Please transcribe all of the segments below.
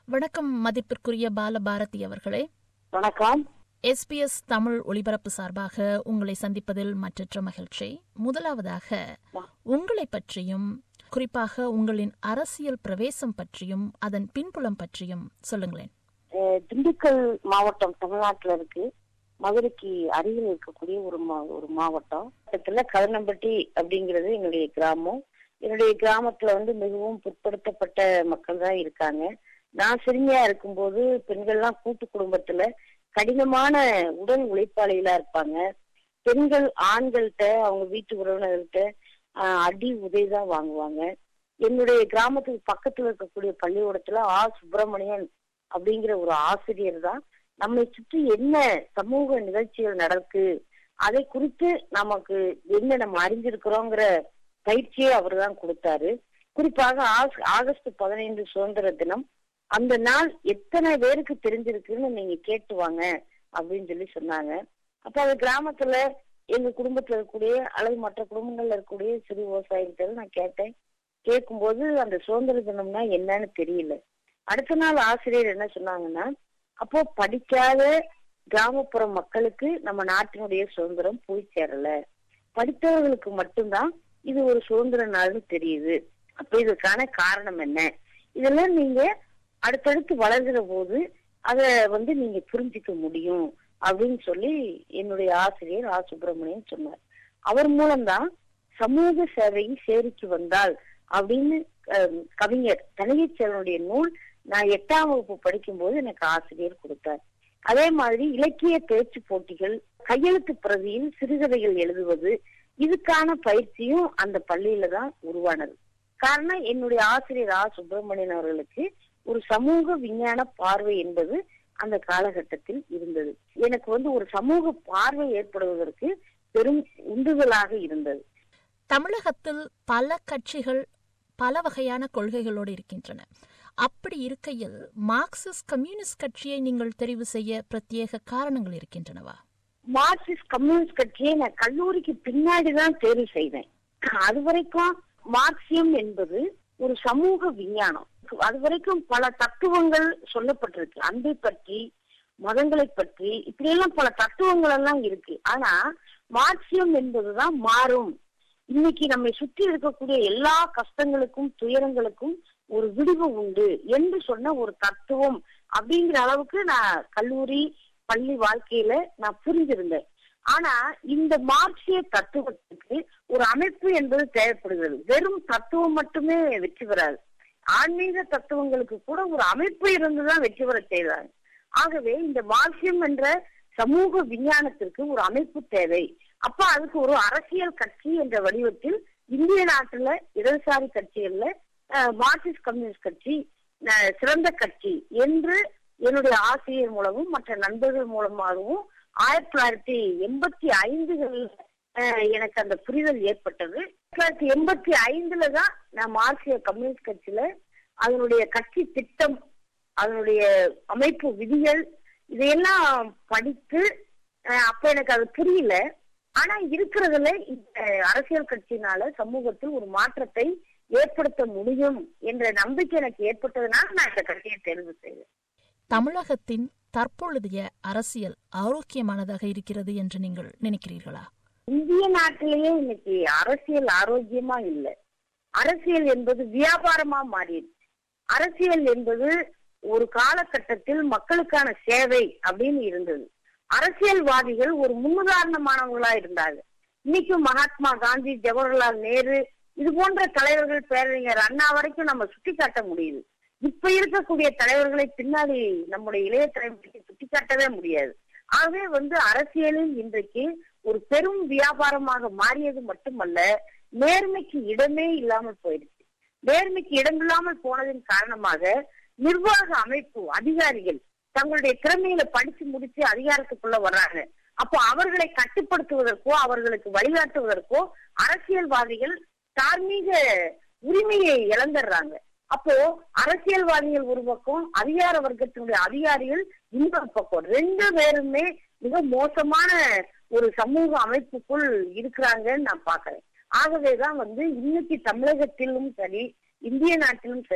வணக்கம் மதிப்பிற்குரிய பாலபாரதி அவர்களே வணக்கம் எஸ்பிஎஸ் தமிழ் ஒலிபரப்பு சார்பாக உங்களை சந்திப்பதில் மற்றற்ற மகிழ்ச்சி முதலாவதாக உங்களை பற்றியும் குறிப்பாக உங்களின் அரசியல் பிரவேசம் பற்றியும் அதன் பின்புலம் பற்றியும் சொல்லுங்களேன் அஹ் திண்டுக்கல் மாவட்டம் தமிழ்நாட்டுல இருக்கு மதுரைக்கு அருகில் இருக்கக்கூடிய ஒரு மா- ஒரு மாவட்டம் பக்கத்துல கருணம்பட்டி அப்படிங்கிறது என்னுடைய கிராமம் என்னுடைய கிராமத்துல வந்து மிகவும் பிற்படுத்தப்பட்ட மக்கள் தான் இருக்காங்க நான் சிறுமியா இருக்கும்போது பெண்கள்லாம் கூட்டு குடும்பத்துல கடினமான உடல் உழைப்பாளிகளா இருப்பாங்க பெண்கள் ஆண்கள்கிட்ட அவங்க வீட்டு உறவினர்கள்ட்ட ஆஹ், அடி உதை தான் வாங்குவாங்க என்னுடைய கிராமத்துக்கு பக்கத்துல இருக்கக்கூடிய பள்ளிக்கூடத்துல ஆ சுப்பிரமணியன் அப்படிங்கிற ஒரு ஆசிரியர் தான் நம்மை சுற்றி என்ன சமூக நிகழ்ச்சிகள் நடக்கு அதை குறித்து நமக்கு என்ன நம்ம அறிஞ்சிருக்கிறோங்கிற பயிற்சியை அவர் தான் கொடுத்தாரு குறிப்பாக ஆஸ்- ஆகஸ்ட் பதினைந்து சுதந்திர தினம் அந்த நாள் எத்தனை பேருக்கு தெரிஞ்சிருக்குன்னு நீங்க கேட்டு வாங்க அப்படின்னு சொல்லி சொன்னாங்க அப்ப அந்த கிராமத்துல எங்க குடும்பத்துல இருக்கக்கூடிய அல்லது மற்ற குடும்பங்கள்ல இருக்கக்கூடிய சிறு விவசாயிகிட்ட நான் கேட்டேன் கேட்கும்போது அந்த சுதந்திர தினம்னா என்னன்னு தெரியல அடுத்த நாள் ஆசிரியர் என்ன சொன்னாங்கன்னா அப்போ படிக்காத கிராமப்புற மக்களுக்கு நம்ம நாட்டினுடைய சுதந்திரம் போய் சேரல படித்தவர்களுக்கு மட்டும்தான் இது ஒரு சுதந்திர நாள்னு தெரியுது அப்ப இதுக்கான காரணம் என்ன இதெல்லாம் நீங்க அடுத்தடுத்து வளர்கிற போது அத வந்து நீங்க புரிஞ்சுக்க முடியும் அப்படின்னு சொல்லி என்னுடைய ஆசிரியர் ஆ சுப்பிரமணியன் சொன்னார் அவர் மூலம்தான் சமூக சேவையை சேரிக்கு வந்தால் அப்படின்னு அஹ், கவிஞர் தனிகைச்செல்வனுடைய நூல் நான் எட்டாம் வகுப்பு படிக்கும்போது எனக்கு ஆசிரியர் கொடுத்தார் அதே மாதிரி இலக்கிய பேச்சு போட்டிகள் கையெழுத்து பிரதியில் சிறுகதைகள் எழுதுவது இதுக்கான பயிற்சியும் அந்த பள்ளியில தான் உருவானது காரணம் என்னுடைய ஆசிரியர் ஆ சுப்பிரமணியன் அவர்களுக்கு ஒரு சமூக விஞ்ஞான பார்வை என்பது அந்த காலகட்டத்தில் இருந்தது எனக்கு வந்து ஒரு சமூக பார்வை ஏற்படுவதற்கு பெரும் உந்துதலாக இருந்தது தமிழகத்தில் பல கட்சிகள் பல வகையான கொள்கைகளோடு இருக்கின்றன அப்படி இருக்கையில் மார்க்சிஸ்ட் கம்யூனிஸ்ட் கட்சியை நீங்கள் தெரிவு செய்ய பிரத்யேக காரணங்கள் இருக்கின்றனவா மார்க்சிஸ்ட் கம்யூனிஸ்ட் கட்சியை நான் கல்லூரிக்கு பின்னாடிதான் தேர்வு செய்தேன் அது வரைக்கும் மார்க்சியம் என்பது ஒரு சமூக விஞ்ஞானம் அது வரைக்கும் பல தத்துவங்கள் சொல்லப்பட்டிருக்கு அன்பை பற்றி மதங்களை பற்றி இப்படி எல்லாம் பல தத்துவங்கள் எல்லாம் இருக்கு ஆனா மார்க்சியம் என்பதுதான் மாறும் இன்னைக்கு நம்மை சுற்றி இருக்கக்கூடிய எல்லா கஷ்டங்களுக்கும் துயரங்களுக்கும் ஒரு விடிவு உண்டு என்று சொன்ன ஒரு தத்துவம் அப்படிங்கிற அளவுக்கு நான் கல்லூரி பள்ளி வாழ்க்கையில நான் புரிஞ்சிருந்தேன் ஆனா இந்த மார்க்சிய தத்துவத்துக்கு ஒரு அமைப்பு என்பது தேவைப்படுகிறது வெறும் தத்துவம் மட்டுமே வெற்றி பெறாது ஆன்மீக தத்துவங்களுக்கு கூட ஒரு அமைப்பு இருந்துதான் வெற்றி பெற செய்தாங்க ஆகவே இந்த மார்க்சியம் என்ற சமூக விஞ்ஞானத்திற்கு ஒரு அமைப்பு தேவை அப்ப அதுக்கு ஒரு அரசியல் கட்சி என்ற வடிவத்தில் இந்திய நாட்டுல இடதுசாரி கட்சிகள்ல அஹ், மார்க்சிஸ்ட் கம்யூனிஸ்ட் கட்சி அஹ், சிறந்த கட்சி என்று என்னுடைய ஆசிரியர் மூலமும் மற்ற நண்பர்கள் மூலமாகவும் ஆயிரத்தி தொள்ளாயிரத்தி எண்பத்தி ஐந்துகளில் எனக்கு அந்த புரிதல் ஏற்பட்டது ஆயிரத்தி தொள்ளாயிரத்தி எண்பத்தி ஐந்துல தான் நான் மார்க்சிய கம்யூனிஸ்ட் கட்சியில அதனுடைய கட்சி திட்டம் அதனுடைய அமைப்பு விதிகள் இதையெல்லாம் படித்து அஹ், அப்ப எனக்கு அது புரியல ஆனா இருக்கிறதுல இந்த அரசியல் கட்சியினால சமூகத்தில் ஒரு மாற்றத்தை ஏற்படுத்த முடியும் என்ற நம்பிக்கை எனக்கு ஏற்பட்டதுனால நான் இந்த கட்சியை தேர்வு செய்தேன் தமிழகத்தின் தற்பொழுதைய அரசியல் ஆரோக்கியமானதாக இருக்கிறது என்று நீங்கள் நினைக்கிறீர்களா இந்திய நாட்டிலேயே இன்னைக்கு அரசியல் ஆரோக்கியமா இல்ல அரசியல் என்பது வியாபாரமா மாறிடுச்சு அரசியல் என்பது ஒரு காலகட்டத்தில் மக்களுக்கான சேவை அப்படின்னு இருந்தது அரசியல்வாதிகள் ஒரு முன்னுதாரணமானவங்களா இருந்தாங்க இன்னைக்கும் மகாத்மா காந்தி ஜவஹர்லால் நேரு இது போன்ற தலைவர்கள் பேரறிஞர் அண்ணா வரைக்கும் நம்ம சுட்டி காட்ட முடியுது இப்ப இருக்கக்கூடிய தலைவர்களை பின்னாடி நம்முடைய இளைய தலைமுறைக்கு சுட்டி காட்டவே முடியாது ஆகவே வந்து அரசியலில் இன்றைக்கு ஒரு பெரும் வியாபாரமாக மாறியது மட்டுமல்ல நேர்மைக்கு இடமே இல்லாமல் போயிடுச்சு நேர்மைக்கு இடமில்லாமல் போனதின் காரணமாக நிர்வாக அமைப்பு அதிகாரிகள் தங்களுடைய திறமையில படிச்சு முடிச்சு அதிகாரத்துக்குள்ள வர்றாங்க அப்போ அவர்களை கட்டுப்படுத்துவதற்கோ அவர்களுக்கு வழிகாட்டுவதற்கோ அரசியல்வாதிகள் தார்மீக உரிமையை இழந்துடுறாங்க அப்போ அரசியல்வாதிகள் ஒரு பக்கம் அதிகார வர்க்கத்தினுடைய அதிகாரிகள் இன்னொரு பக்கம் ரெண்டு பேருமே மிக மோசமான ஒரு சமூக அமைப்புக்குள் இருக்கிறாங்கன்னு நான் பாக்குறேன் ஆகவேதான் வந்து இன்னைக்கு தமிழகத்திலும் சரி இந்திய நாட்டிலும் சரி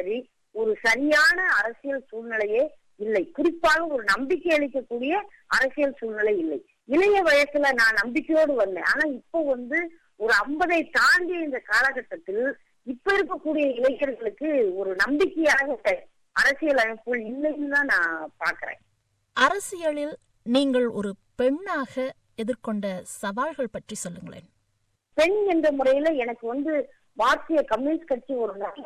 ஒரு சரியான அரசியல் சூழ்நிலையே இல்லை குறிப்பாக ஒரு நம்பிக்கை அளிக்கக்கூடிய அரசியல் சூழ்நிலை இல்லை இளைய வயசுல நான் நம்பிக்கையோடு வந்தேன் ஆனா இப்போ வந்து ஒரு ஐம்பதை தாண்டிய இந்த காலகட்டத்தில் இப்ப இருக்கக்கூடிய இளைஞர்களுக்கு ஒரு நம்பிக்கையாக அரசியல் அமைப்புகள் இல்லைன்னு தான் நான் பாக்குறேன் அரசியலில் நீங்கள் ஒரு பெண்ணாக எதிர்கொண்ட சவால்கள் பற்றி சொல்லுங்களேன் பெண் என்ற முறையில எனக்கு வந்து மார்க்சிய கம்யூனிஸ்ட் கட்சி ஒரு நல்ல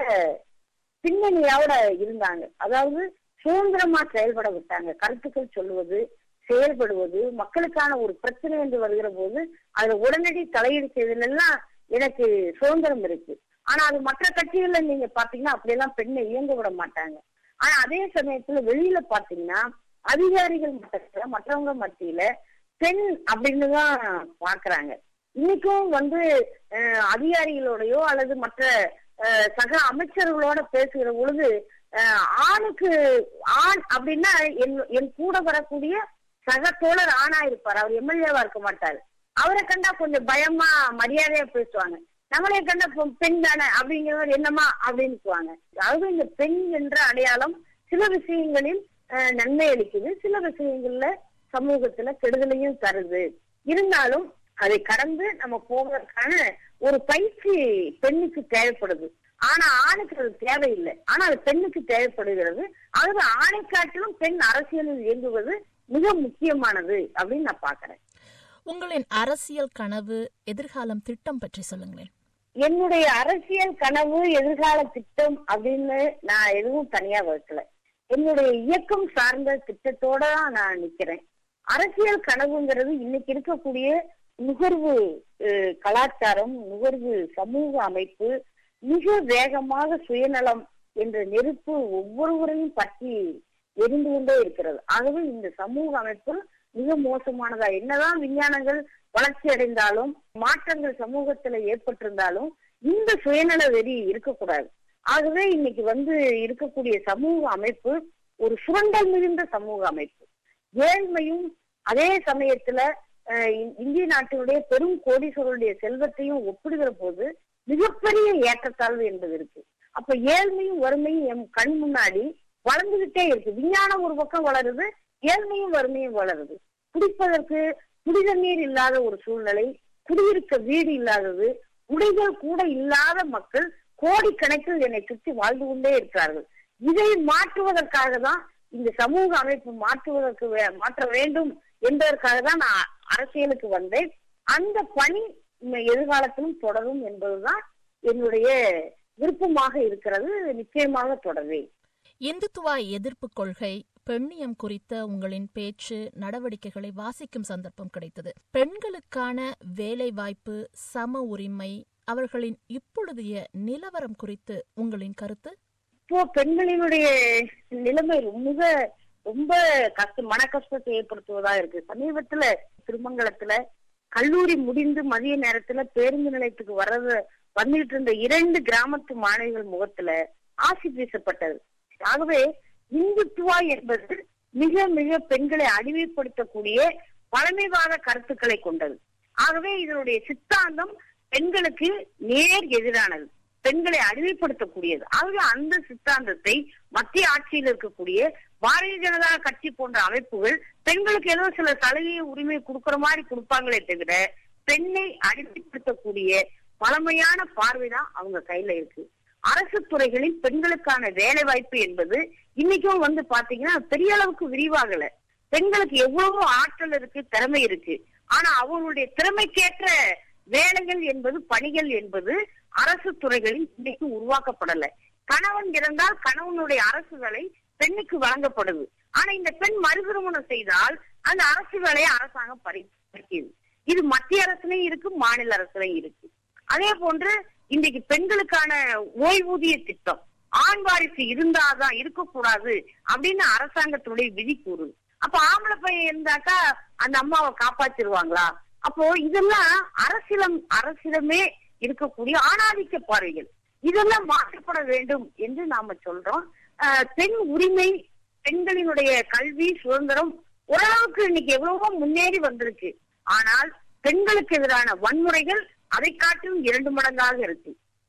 பின்னணியோட இருந்தாங்க அதாவது சுதந்திரமா செயல்பட விட்டாங்க கருத்துக்கள் சொல்லுவது செயல்படுவது மக்களுக்கான ஒரு பிரச்சனை என்று வருகிற போது அதுல உடனடி தலையீடு செய்வதெல்லாம் எனக்கு சுதந்திரம் இருக்கு ஆனா அது மற்ற கட்சிகள்ல நீங்க பாத்தீங்கன்னா அப்படியெல்லாம் பெண்ணை இயங்க விட மாட்டாங்க ஆனா அதே சமயத்துல வெளியில பாத்தீங்கன்னா அதிகாரிகள் மட்டத்துல மற்றவங்க மத்தியில பெண் அப்படின்னு தான் பாக்குறாங்க இன்னைக்கும் வந்து அஹ், அதிகாரிகளோடயோ அல்லது மற்ற அஹ், சக அமைச்சர்களோட பேசுகிற பொழுது அஹ், ஆணுக்கு ஆண் அப்படின்னா என் என் கூட வரக்கூடிய சக தோழர் ஆணா இருப்பார் அவர் எம்எல்ஏவா இருக்க மாட்டாரு அவரை கண்டா கொஞ்சம் பயமா மரியாதையா பேசுவாங்க நம்மளே கண்ட பெ- பெண் தானே அப்படிங்கிறவர் என்னமா அப்படின்னுக்குவாங்க அதாவது இந்த பெண் என்ற அடையாளம் சில விஷயங்களில் அஹ், நன்மை அளிக்குது சில விஷயங்கள்ல சமூகத்துல கெடுதலையும் தருது இருந்தாலும் அதை கடந்து நம்ம போவதற்கான ஒரு பயிற்சி பெண்ணுக்கு தேவைப்படுது ஆனா ஆணுக்கு அது தேவையில்லை ஆனா அது பெண்ணுக்கு தேவைப்படுகிறது அதாவது ஆணை காட்டிலும் பெண் அரசியலில் இயங்குவது மிக முக்கியமானது அப்படின்னு நான் பாக்குறேன் உங்களின் அரசியல் கனவு எதிர்காலம் திட்டம் பற்றி சொல்லுங்களேன் என்னுடைய அரசியல் கனவு எதிர்கால திட்டம் அப்படின்னு நான் எதுவும் தனியா வகுக்கல என்னுடைய இயக்கம் சார்ந்த திட்டத்தோட தான் நான் நிக்கிறேன் அரசியல் கனவுங்கிறது இன்னைக்கு இருக்கக்கூடிய நுகர்வு அஹ், கலாச்சாரம் நுகர்வு சமூக அமைப்பு மிக வேகமாக சுயநலம் என்ற நெருப்பு ஒவ்வொருவரையும் பற்றி எரிந்து கொண்டே இருக்கிறது ஆகவே இந்த சமூக அமைப்பு மிக மோசமானதா என்னதான் விஞ்ஞானங்கள் வளர்ச்சி அடைந்தாலும் மாற்றங்கள் சமூகத்துல ஏற்பட்டிருந்தாலும் இந்த சுயநல வெறி இருக்கக்கூடாது ஆகவே இன்னைக்கு வந்து இருக்கக்கூடிய சமூக அமைப்பு ஒரு சுரண்டல் மிகுந்த சமூக அமைப்பு ஏழ்மையும் அதே சமயத்துல அஹ், இ- இந்திய நாட்டினுடைய பெரும் கோடீஸ்வரருடைய செல்வத்தையும் ஒப்பிடுகிற போது மிகப்பெரிய ஏற்றத்தாழ்வு என்பது இருக்கு அப்ப ஏழ்மையும் வறுமையும் எம் கண் முன்னாடி வளர்ந்துகிட்டே இருக்கு விஞ்ஞானம் ஒரு பக்கம் வளருது ஏழ்மையும் வறுமையும் வளருது குடிப்பதற்கு குடிதண்ணீர் இல்லாத ஒரு சூழ்நிலை குடியிருக்க வீடு இல்லாதது உடைகள் கூட இல்லாத மக்கள் கோடிக்கணக்கில் என்னை சுற்றி வாழ்ந்து கொண்டே இருக்கிறார்கள் இதை மாற்றுவதற்காக தான் இந்த சமூக அமைப்பு மாற்றுவதற்கு வே- மாற்ற வேண்டும் என்பதற்காக தான் நான் அரசியலுக்கு வந்தேன் அந்த பணி இன்னும் எதிர்காலத்திலும் தொடரும் என்பதுதான் என்னுடைய விருப்பமாக இருக்கிறது நிச்சயமாக தொடர்வேன் இந்துத்துவா எதிர்ப்பு கொள்கை பெண்ணியம் குறித்த உங்களின் பேச்சு நடவடிக்கைகளை வாசிக்கும் சந்தர்ப்பம் கிடைத்தது பெண்களுக்கான வேலை வாய்ப்பு சம உரிமை அவர்களின் இப்பொழுதைய நிலவரம் குறித்து உங்களின் கருத்து இப்போ பெண்களினுடைய நிலைமை ரொம்ப ரொம்ப கஷ்ட மன கஷ்டத்தை ஏற்படுத்துவதா இருக்கு சமீபத்துல திருமங்கலத்துல கல்லூரி முடிந்து மதிய நேரத்துல பேருந்து நிலையத்துக்கு வர்றது வந்துகிட்டு இருந்த இரண்டு கிராமத்து மாணவிகள் முகத்துல ஆசி பேசப்பட்டது ஆகவே இந்துத்துவா என்பது மிக மிக பெண்களை அடிமைப்படுத்தக்கூடிய பழமைவாத கருத்துக்களை கொண்டது ஆகவே இதனுடைய சித்தாந்தம் பெண்களுக்கு நேர் எதிரானது பெண்களை அடிமைப்படுத்தக்கூடியது ஆகவே அந்த சித்தாந்தத்தை மத்திய ஆட்சியில் இருக்கக்கூடிய பாரதிய ஜனதா கட்சி போன்ற அமைப்புகள் பெண்களுக்கு ஏதோ சில சலுகை உரிமை கொடுக்கிற மாதிரி கொடுப்பாங்களே தவிர பெண்ணை அடிமைப்படுத்தக்கூடிய பழமையான பார்வைதான் அவங்க கையில இருக்கு அரசு துறைகளில் பெண்களுக்கான வேலை வாய்ப்பு என்பது இன்னைக்கும் வந்து பாத்தீங்கன்னா பெரிய அளவுக்கு விரிவாகல பெண்களுக்கு எவ்வளவோ ஆற்றல் இருக்கு திறமை இருக்கு ஆனா அவங்களுடைய திறமைக்கேற்ற வேலைகள் என்பது பணிகள் என்பது அரசு துறைகளில் இன்னைக்கு உருவாக்கப்படல கணவன் இறந்தால் கணவனுடைய அரசு வேலை பெண்ணுக்கு வழங்கப்படுது ஆனா இந்த பெண் மறுதிருமணம் செய்தால் அந்த அரசு வேலையை அரசாங்கம் பறி- பறிக்குது இது மத்திய அரசுலயும் இருக்கு மாநில அரசுலயும் இருக்கு அதே போன்று இன்றைக்கு பெண்களுக்கான ஓய்வூதிய திட்டம் ஆண் வாரிசு இருந்தாதான் இருக்கக்கூடாது அப்படின்னு அரசாங்கத்துடைய விதி கூறுது அப்ப ஆம்பளை பையன் இருந்தாக்கா அந்த அம்மாவை காப்பாத்திருவாங்களா அப்போ இதெல்லாம் அரசியலம் அரசியலமே இருக்கக்கூடிய ஆணாதிக்க பார்வைகள் இதெல்லாம் மாற்றப்பட வேண்டும் என்று நாம சொல்றோம் ஆஹ் பெண் உரிமை பெண்களினுடைய கல்வி சுதந்திரம் ஓரளவுக்கு இன்னைக்கு எவ்வளவோ முன்னேறி வந்திருக்கு ஆனால் பெண்களுக்கு எதிரான வன்முறைகள் அதை காட்டிலும் இரண்டு மடங்காக இருக்கு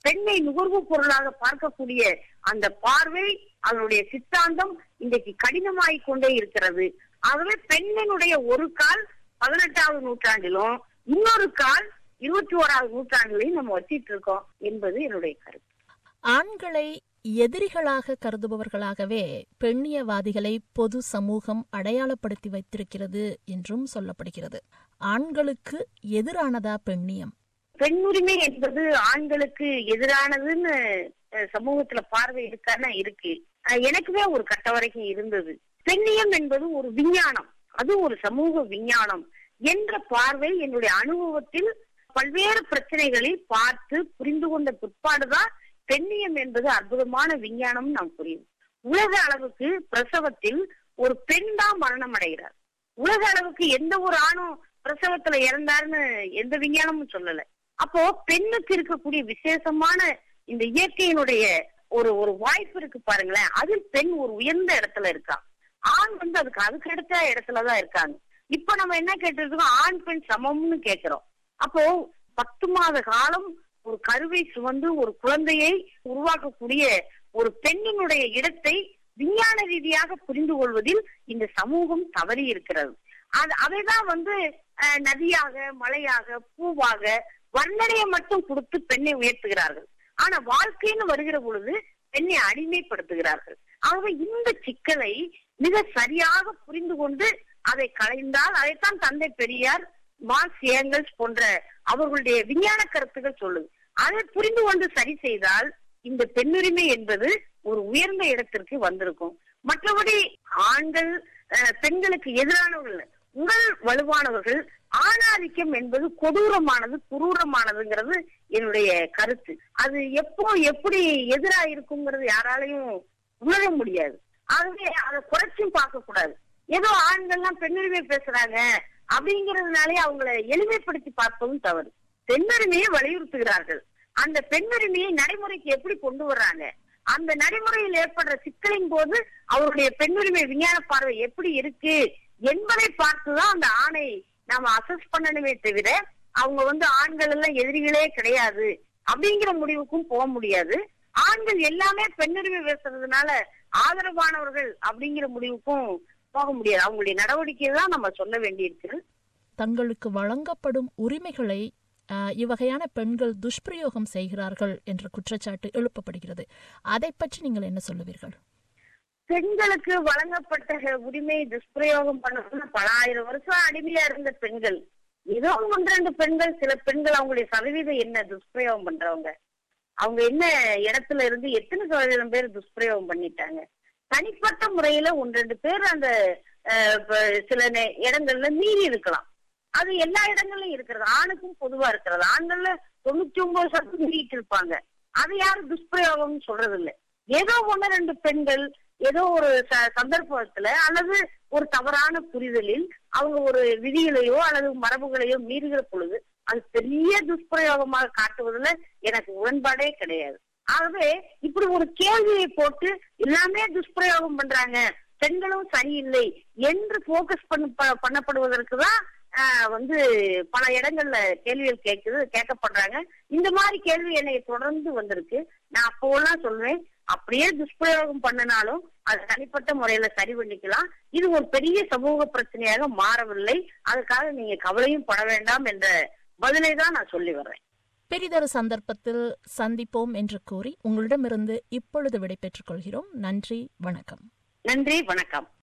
பெண்ணை நுகர்வு பொருளாக பார்க்கக்கூடிய அந்த பார்வை அதனுடைய சித்தாந்தம் இன்றைக்கு கடினமாகி கொண்டே இருக்கிறது ஆகவே பெண்ணினுடைய ஒரு கால் பதினெட்டாவது நூற்றாண்டிலும் இன்னொரு கால் இருபத்தி ஓராவது நூற்றாண்டிலையும் நம்ம வச்சிட்டு இருக்கோம் என்பது என்னுடைய கருத்து ஆண்களை எதிரிகளாக கருதுபவர்களாகவே பெண்ணியவாதிகளை பொது சமூகம் அடையாளப்படுத்தி வைத்திருக்கிறது என்றும் சொல்லப்படுகிறது ஆண்களுக்கு எதிரானதா பெண்ணியம் பெண்ணுரிமை என்பது ஆண்களுக்கு எதிரானதுன்னு அஹ், சமூகத்துல பார்வை இருக்கான்னா இருக்கு அஹ், எனக்குமே ஒரு கட்ட வரைக்கும் இருந்தது பெண்ணியம் என்பது ஒரு விஞ்ஞானம் அது ஒரு சமூக விஞ்ஞானம் என்ற பார்வை என்னுடைய அனுபவத்தில் பல்வேறு பிரச்சனைகளில் பார்த்து புரிந்து கொண்ட பிற்பாடுதான் பெண்ணியம் என்பது அற்புதமான விஞ்ஞானம் நாம் புரியும் உலக அளவுக்கு பிரசவத்தில் ஒரு பெண் தான் மரணம் அடைகிறார் உலக அளவுக்கு எந்த ஒரு ஆணும் பிரசவத்துல இறந்தாருன்னு எந்த விஞ்ஞானமும் சொல்லல அப்போ பெண்ணுக்கு இருக்கக்கூடிய விசேஷமான இந்த இயற்கையினுடைய ஒரு ஒரு வாய்ப்பு இருக்கு பாருங்களேன் அதில் பெண் ஒரு உயர்ந்த இடத்துல இருக்கா ஆண் வந்து அதுக்கு அதுக்கு அடுத்த இடத்துலதான் இருக்காங்க இப்ப நம்ம என்ன கேட்டு இருக்கோம் ஆண் பெண் சமம்னு கேட்கிறோம் அப்போ பத்து மாத காலம் ஒரு கருவை சுமந்து ஒரு குழந்தையை உருவாக்கக்கூடிய ஒரு பெண்ணினுடைய இடத்தை விஞ்ஞான ரீதியாக புரிந்து கொள்வதில் இந்த சமூகம் தவறி இருக்கிறது அது அதைதான் வந்து அஹ், நதியாக மலையாக பூவாக வர்ணனையை மட்டும் கொடுத்து பெண்ணை உயர்த்துகிறார்கள் ஆனா வாழ்க்கைன்னு வருகிற பொழுது பெண்ணை அடிமைப்படுத்துகிறார்கள் ஆகவே இந்த சிக்கலை மிக சரியாக புரிந்து கொண்டு அதை களைந்தால் அதைத்தான் தந்தை பெரியார் மார்க்ஸ் ஏங்கல்ஸ் போன்ற அவர்களுடைய விஞ்ஞான கருத்துக்கள் சொல்லுது அதை புரிந்து கொண்டு சரி செய்தால் இந்த பெண்ணுரிமை என்பது ஒரு உயர்ந்த இடத்திற்கு வந்திருக்கும் மற்றபடி ஆண்கள் அஹ், பெண்களுக்கு எதிரானவர்கள் இல்ல. உடல் வலுவானவர்கள் ஆணாதிக்கம் என்பது கொடூரமானது குரூரமானதுங்கிறது என்னுடைய கருத்து அது எப்போ எப்படி எதிரா இருக்குங்கிறது யாராலையும் உணர முடியாது ஆகவே அதை குறைச்சும் பார்க்க கூடாது ஏதோ ஆண்கள்லாம் பெண்ணுரிமை பேசுறாங்க அப்படிங்கறதுனாலே அவங்களை எளிமைப்படுத்தி பார்ப்பதும் தவறு பெண்ணுரிமையை வலியுறுத்துகிறார்கள் அந்த பெண்ணுரிமையை நடைமுறைக்கு எப்படி கொண்டு வர்றாங்க அந்த நடைமுறையில் ஏற்படுற சிக்கலின் போது அவருடைய பெண்ணுரிமை விஞ்ஞான பார்வை எப்படி இருக்கு என்பதை பார்த்துதான் அந்த ஆணை நாம அசஸ் பண்ணணுமே தவிர அவங்க வந்து ஆண்கள் எல்லாம் எதிரிகளே கிடையாது அப்படிங்கிற முடிவுக்கும் போக முடியாது ஆண்கள் எல்லாமே பெண்ணுரிமை பேசுறதுனால ஆதரவானவர்கள் அப்படிங்கிற முடிவுக்கும் போக முடியாது அவங்களுடைய நடவடிக்கையை தான் நம்ம சொல்ல வேண்டியிருக்கு தங்களுக்கு வழங்கப்படும் உரிமைகளை ஆஹ், இவ்வகையான பெண்கள் துஷ்பிரயோகம் செய்கிறார்கள் என்ற குற்றச்சாட்டு எழுப்பப்படுகிறது அதை பற்றி நீங்கள் என்ன சொல்லுவீர்கள் பெண்களுக்கு வழங்கப்பட்ட உரிமை துஷ்பிரயோகம் பண்ணணும்னு பல ஆயிரம் வருஷம் அடிமையா இருந்த பெண்கள் ஏதோ ஒன்று ரெண்டு பெண்கள் சில பெண்கள் அவங்களுடைய சதவீதம் என்ன துஷ்பிரயோகம் பண்றவங்க அவங்க என்ன இடத்துல இருந்து எத்தனை சதவீதம் பேர் துஷ்பிரயோகம் பண்ணிட்டாங்க தனிப்பட்ட முறையில ஒன்று ரெண்டு பேர் அந்த அஹ், இப்ப சில நே- இடங்கள்ல மீறி இருக்கலாம் அது எல்லா இடங்கள்லயும் இருக்கிறது ஆணுக்கும் பொதுவா இருக்கிறது ஆண்கள்ல தொண்ணூத்தி ஒன்பது சதவீதம் மீறிட்டு இருப்பாங்க அதை யாரும் துஷ்பிரயோகம் சொல்றது இல்ல ஏதோ ஒண்ணு ரெண்டு பெண்கள் ஏதோ ஒரு ச- சந்தர்ப்பத்துல அல்லது ஒரு தவறான புரிதலில் அவங்க ஒரு விதிகளையோ அல்லது மரபுகளையோ மீறுகிற பொழுது அது பெரிய துஷ்பிரயோகமாக காட்டுவதுல எனக்கு உடன்பாடே கிடையாது ஆகவே இப்படி ஒரு கேள்வியை போட்டு எல்லாமே துஷ்பிரயோகம் பண்றாங்க பெண்களும் சரியில்லை என்று போக்கஸ் பண்ண ப- பண்ணப்படுவதற்கு தான் ஆஹ், வந்து பல இடங்கள்ல கேள்விகள் கேட்குது கேட்கப்படுறாங்க இந்த மாதிரி கேள்வி என்னை தொடர்ந்து வந்திருக்கு நான் அப்போலாம் சொல்வேன் அப்படியே துஷ்பிரயோகம் பண்ணினாலும் அது தனிப்பட்ட முறையில சரி பண்ணிக்கலாம் இது ஒரு பெரிய சமூக பிரச்சனையாக மாறவில்லை அதுக்காக நீங்க கவலையும் பட வேண்டாம் என்ற பதிலை தான் நான் சொல்லி வர்றேன் பெரிதொரு சந்தர்ப்பத்தில் சந்திப்போம் என்று கூறி உங்களிடமிருந்து இப்பொழுது விடைபெற்றுக் கொள்கிறோம் நன்றி வணக்கம் நன்றி வணக்கம்